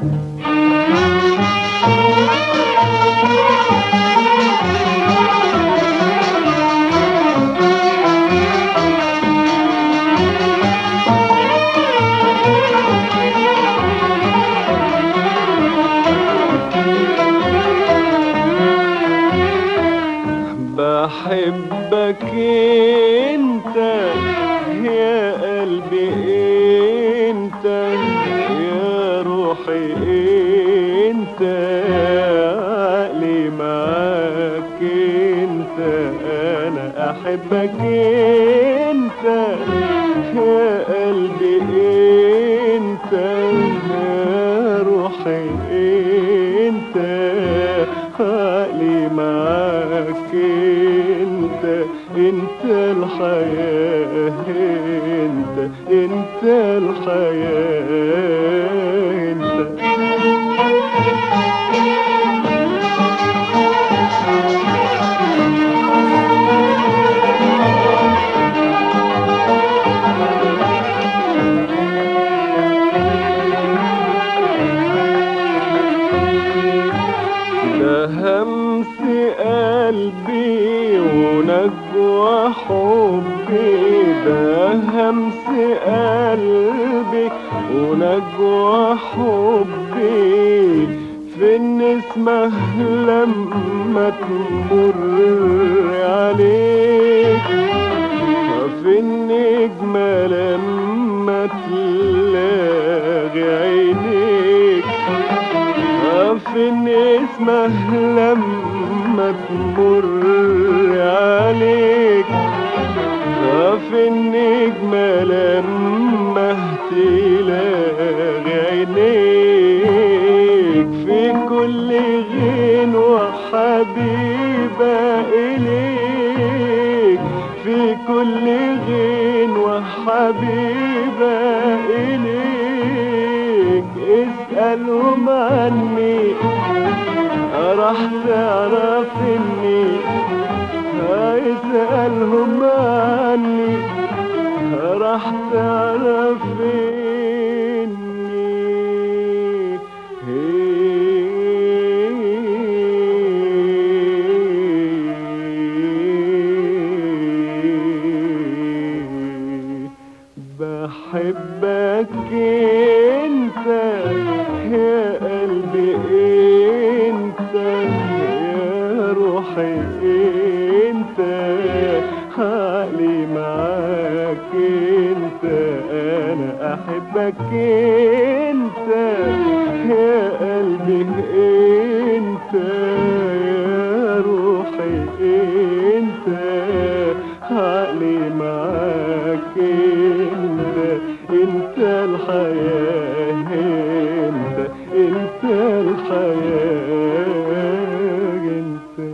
بحبك انت يا قلبي انت يا روحي انت عقلي معاك انت انا احبك انت يا قلبي انت يا روحي انت عقلي معاك انت انت الحياة انت انت الحياة انت ده همس قلبي ونجوى حبي ده همس قلبي ونجوى حبي في النسمة لما تمر عليك في النجمة لما تلاقي عينيك في النسمة لما تمر عليك في النجمة لما تلاقي عينيك في كل غنوة حبيبة إليك في كل غنوة حبيبة إليك اسألهم عني راح تعرف اني اسألهم عني راح تعرف اني بحبك انت يا قلبي انت يا روحي انت عقلي معاك انت انا احبك انت يا قلبي انت يا روحي انت عقلي معاك انت انت الحياة انت انت الحياة انت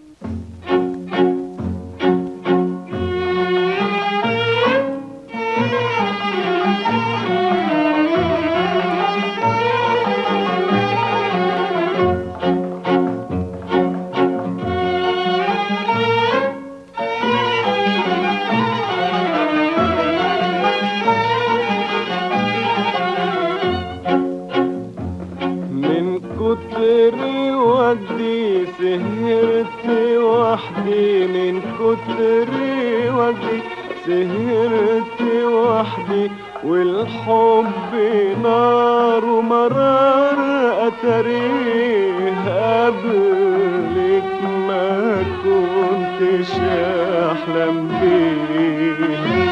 من كتر وجدي سهرت وحدي من كتر وجدي سهرت وحدي والحب نار ومرار أتريه قبلك ما كنتش أحلم بيه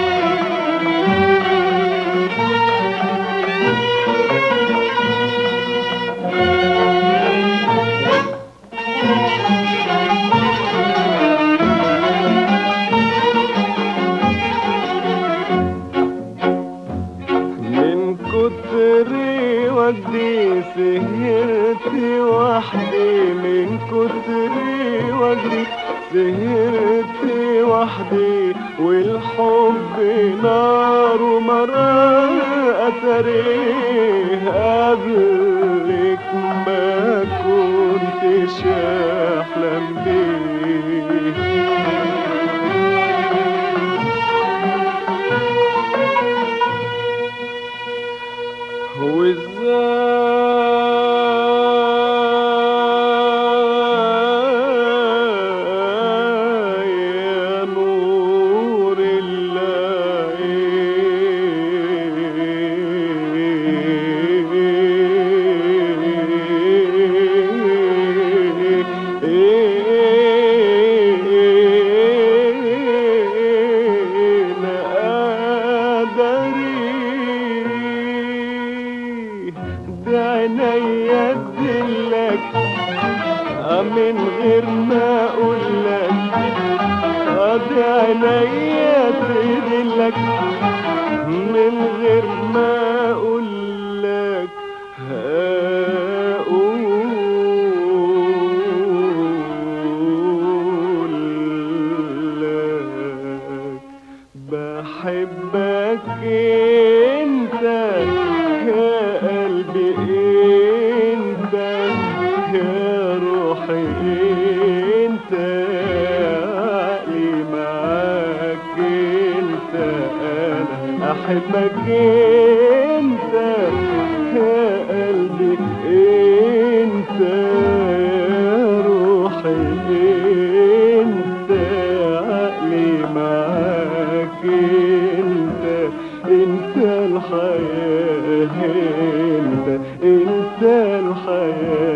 من كتر وجدي سهرت وحدي من كتر وجدي سهرت وحدي والحب نار ومرار أتريه قبلك ما كنتش أحلم بيه دي عينيا ادلك آه من غير ما اقولك آه دي عينيا تدلك من غير ما اقولك هقولك بحبك انت يا قلبي انت يا روحي انت عقلي معاك انت انا احبك انت يا قلبي انت يا روحي انت عقلي معاك انت انت الحياة انت انت الحياة